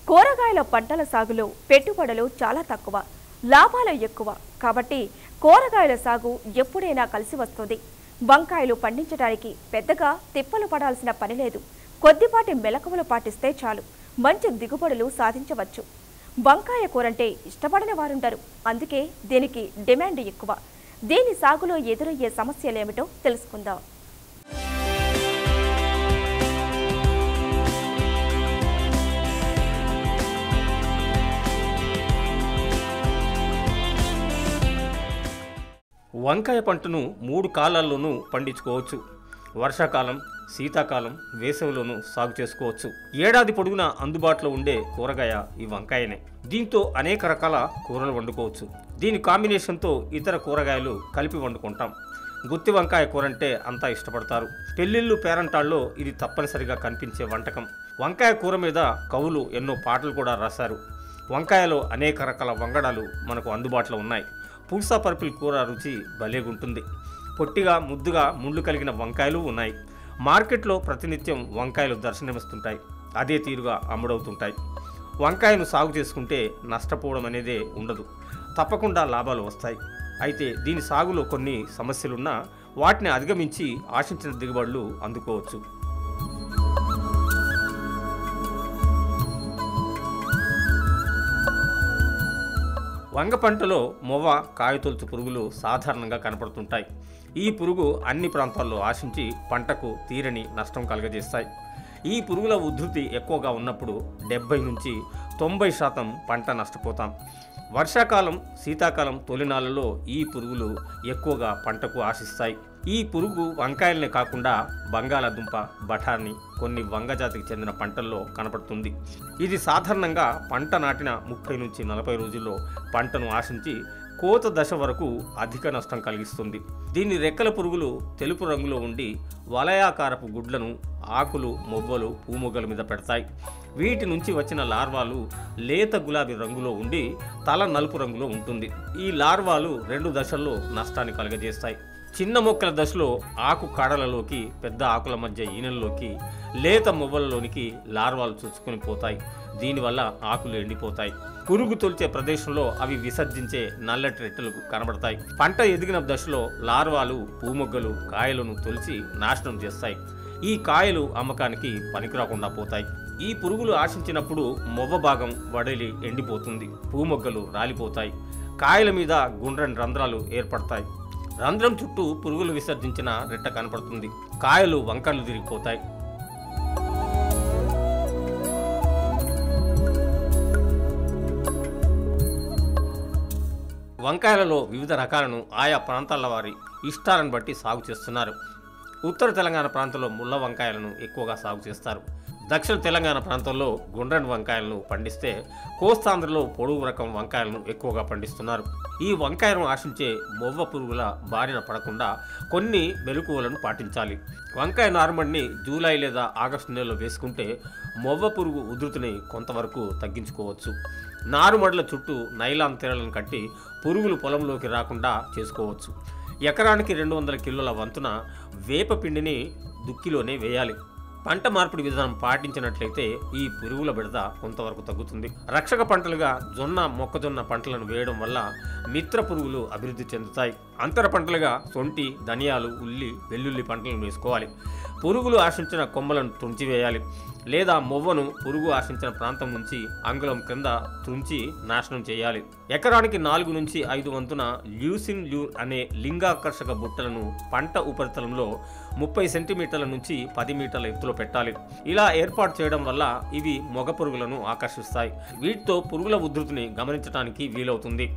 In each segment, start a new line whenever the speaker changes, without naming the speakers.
కూరగాయల పంటల సాగులో పెట్టుబడులు చాలా తక్కువ లాభాలు ఎక్కువ కాబట్టి కూరగాయల సాగు ఎప్పుడైనా కలిసి వస్తుంది వంకాయలు పండించడానికి పెద్దగా తిప్పలు పడాల్సిన పని లేదు కొద్దిపాటి మెలకువలు పాటిస్తే చాలు మంచి దిగుబడులు సాధించవచ్చు వంకాయ కూరంటే ఇష్టపడని వారుండరు అందుకే దీనికి డిమాండ్ ఎక్కువ దీని సాగులో ఎదురయ్యే సమస్యలేమిటో తెలుసుకుందాం
వంకాయ పంటను మూడు కాలాల్లోనూ పండించుకోవచ్చు వర్షాకాలం శీతాకాలం వేసవిలోనూ సాగు చేసుకోవచ్చు ఏడాది పొడుగునా అందుబాటులో ఉండే కూరగాయ ఈ వంకాయనే దీంతో అనేక రకాల కూరలు వండుకోవచ్చు దీని కాంబినేషన్తో ఇతర కూరగాయలు కలిపి వండుకుంటాం గుత్తి వంకాయ కూర అంటే అంతా ఇష్టపడతారు పెళ్లిళ్ళు పేరంటాల్లో ఇది తప్పనిసరిగా కనిపించే వంటకం వంకాయ కూర మీద కవులు ఎన్నో పాటలు కూడా రాశారు వంకాయలో అనేక రకాల వంగడాలు మనకు అందుబాటులో ఉన్నాయి పూసా పర్పిల్ కూర రుచి భలేగుంటుంది పొట్టిగా ముద్దుగా ముళ్ళు కలిగిన వంకాయలు ఉన్నాయి మార్కెట్లో ప్రతినిత్యం వంకాయలు దర్శనమిస్తుంటాయి అదే తీరుగా అమ్ముడవుతుంటాయి వంకాయను సాగు చేసుకుంటే నష్టపోవడం అనేదే ఉండదు తప్పకుండా లాభాలు వస్తాయి అయితే దీని సాగులో కొన్ని సమస్యలున్నా వాటిని అధిగమించి ఆశించిన దిగుబడులు అందుకోవచ్చు వంగ పంటలో మొవ్వ కాయతొలుచు పురుగులు సాధారణంగా కనపడుతుంటాయి ఈ పురుగు అన్ని ప్రాంతాల్లో ఆశించి పంటకు తీరని నష్టం కలుగజేస్తాయి ఈ పురుగుల ఉధృతి ఎక్కువగా ఉన్నప్పుడు డెబ్బై నుంచి తొంభై శాతం పంట నష్టపోతాం వర్షాకాలం శీతాకాలం తొలినాళ్ళలో ఈ పురుగులు ఎక్కువగా పంటకు ఆశిస్తాయి ఈ పురుగు వంకాయలనే కాకుండా బంగాళాదుంప బఠానీ కొన్ని వంగజాతికి చెందిన పంటల్లో కనపడుతుంది ఇది సాధారణంగా పంట నాటిన ముప్పై నుంచి నలభై రోజుల్లో పంటను ఆశించి కోత దశ వరకు అధిక నష్టం కలిగిస్తుంది దీని రెక్కల పురుగులు తెలుపు రంగులో ఉండి వలయాకారపు గుడ్లను ఆకులు మొవ్వలు పూమొగ్గల మీద పెడతాయి వీటి నుంచి వచ్చిన లార్వాలు లేత గులాబీ రంగులో ఉండి తల నలుపు రంగులో ఉంటుంది ఈ లార్వాలు రెండు దశల్లో నష్టాన్ని కలుగజేస్తాయి చిన్న మొక్కల దశలో ఆకు కాడలలోకి పెద్ద ఆకుల మధ్య ఈనెల్లోకి లేత మొవ్వలలోనికి లార్వాలు చుచ్చుకొని పోతాయి దీనివల్ల ఆకులు ఎండిపోతాయి పురుగు తొలిచే ప్రదేశంలో అవి విసర్జించే నల్లటి రెట్టెలు కనబడతాయి పంట ఎదిగిన దశలో లార్వాలు పూమొగ్గలు కాయలను తొలిచి నాశనం చేస్తాయి ఈ కాయలు అమ్మకానికి పనికిరాకుండా పోతాయి ఈ పురుగులు ఆశించినప్పుడు మొవ్వ భాగం వడలి ఎండిపోతుంది పూమొగ్గలు రాలిపోతాయి కాయల మీద గుండ్రని రంధ్రాలు ఏర్పడతాయి రంధ్రం చుట్టూ పురుగులు విసర్జించిన రెట్ట కనపడుతుంది కాయలు వంకర్లు తిరిగిపోతాయి వంకాయలలో వివిధ రకాలను ఆయా ప్రాంతాల వారి ఇష్టాలను బట్టి సాగు చేస్తున్నారు ఉత్తర తెలంగాణ ప్రాంతంలో ముళ్ళ వంకాయలను ఎక్కువగా సాగు చేస్తారు దక్షిణ తెలంగాణ ప్రాంతంలో గుండ్రని వంకాయలను పండిస్తే కోస్తాంధ్రలో పొడవు రకం వంకాయలను ఎక్కువగా పండిస్తున్నారు ఈ వంకాయను ఆశించే మొవ్వ పురుగుల బారిన పడకుండా కొన్ని మెలకువలను పాటించాలి వంకాయ నారుమడిని జూలై లేదా ఆగస్టు నెలలో వేసుకుంటే మొవ్వ పురుగు ఉధృతిని కొంతవరకు తగ్గించుకోవచ్చు నారుమడుల చుట్టూ నైలాన్ తెరలను కట్టి పురుగులు పొలంలోకి రాకుండా చేసుకోవచ్చు ఎకరానికి రెండు వందల కిలోల వంతున వేప పిండిని దుక్కిలోనే వేయాలి పంట మార్పిడి విధానం పాటించినట్లయితే ఈ పురుగుల బెడద కొంతవరకు తగ్గుతుంది రక్షక పంటలుగా జొన్న మొక్కజొన్న పంటలను వేయడం వల్ల మిత్ర పురుగులు అభివృద్ధి చెందుతాయి అంతర పంటలుగా సొంటి ధనియాలు ఉల్లి వెల్లుల్లి పంటలను వేసుకోవాలి పురుగులు ఆశించిన కొమ్మలను తుంచివేయాలి లేదా మొవ్వను పురుగు ఆశించిన ప్రాంతం నుంచి అంగుళం క్రింద తుంచి నాశనం చేయాలి ఎకరానికి నాలుగు నుంచి ఐదు వంతున ల్యూసిన్ ల్యూ అనే లింగాకర్షక బుట్టలను పంట ఉపరితలంలో ముప్పై సెంటీమీటర్ల నుంచి పది మీటర్ల ఎత్తులో పెట్టాలి ఇలా ఏర్పాటు చేయడం వల్ల ఇవి మొగ పురుగులను ఆకర్షిస్తాయి వీటితో పురుగుల ఉధృతిని గమనించడానికి వీలవుతుంది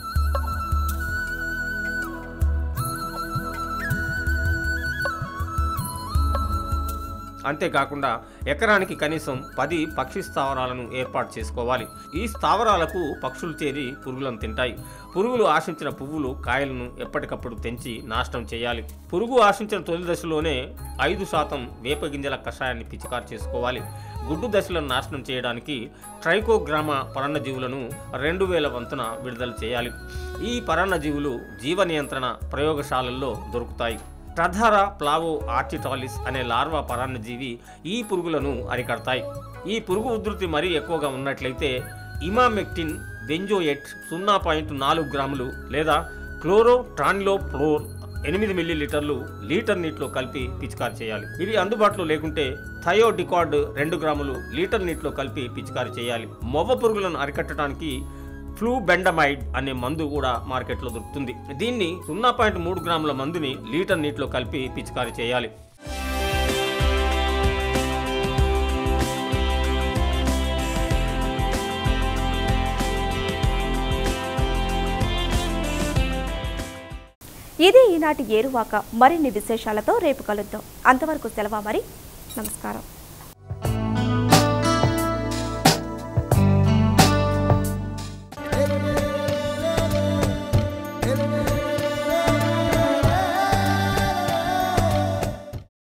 అంతేకాకుండా ఎకరానికి కనీసం పది పక్షి స్థావరాలను ఏర్పాటు చేసుకోవాలి ఈ స్థావరాలకు పక్షులు చేరి పురుగులను తింటాయి పురుగులు ఆశించిన పువ్వులు కాయలను ఎప్పటికప్పుడు తెంచి నాశనం చేయాలి పురుగు ఆశించిన తొలి దశలోనే ఐదు శాతం వేప గింజల కషాయాన్ని పిచికారు చేసుకోవాలి గుడ్డు దశలను నాశనం చేయడానికి ట్రైకోగ్రామ పరాన్నజీవులను రెండు వేల వంతున విడుదల చేయాలి ఈ పరాన్నజీవులు జీవ నియంత్రణ ప్రయోగశాలల్లో దొరుకుతాయి ట్రధారా ప్లావో ఆర్చిటాలిస్ అనే లార్వా పరాన్నజీవి ఈ పురుగులను అరికడతాయి ఈ పురుగు ఉధృతి మరీ ఎక్కువగా ఉన్నట్లయితే ఇమామెక్టిన్ బెంజోయెట్ సున్నా పాయింట్ నాలుగు గ్రాములు లేదా క్లోరో ట్రాన్లోప్లోర్ ఎనిమిది మిల్లీ లీటర్లు లీటర్ నీటిలో కలిపి పిచికారి చేయాలి ఇవి అందుబాటులో లేకుంటే థయోడికార్డ్ రెండు గ్రాములు లీటర్ నీటిలో కలిపి పిచికారి చేయాలి మొవ్వ పురుగులను అరికట్టడానికి ఫ్లూ బెండమైడ్ అనే మందు కూడా మార్కెట్లో దొరుకుతుంది దీన్ని సున్నా పాయింట్ మూడు గ్రాముల మందుని లీటర్ నీటిలో కలిపి పిచికారి చేయాలి
ఇది ఈనాటి ఏరువాక మరిన్ని విశేషాలతో రేపు కలుద్దాం అంతవరకు సెలవు మరి నమస్కారం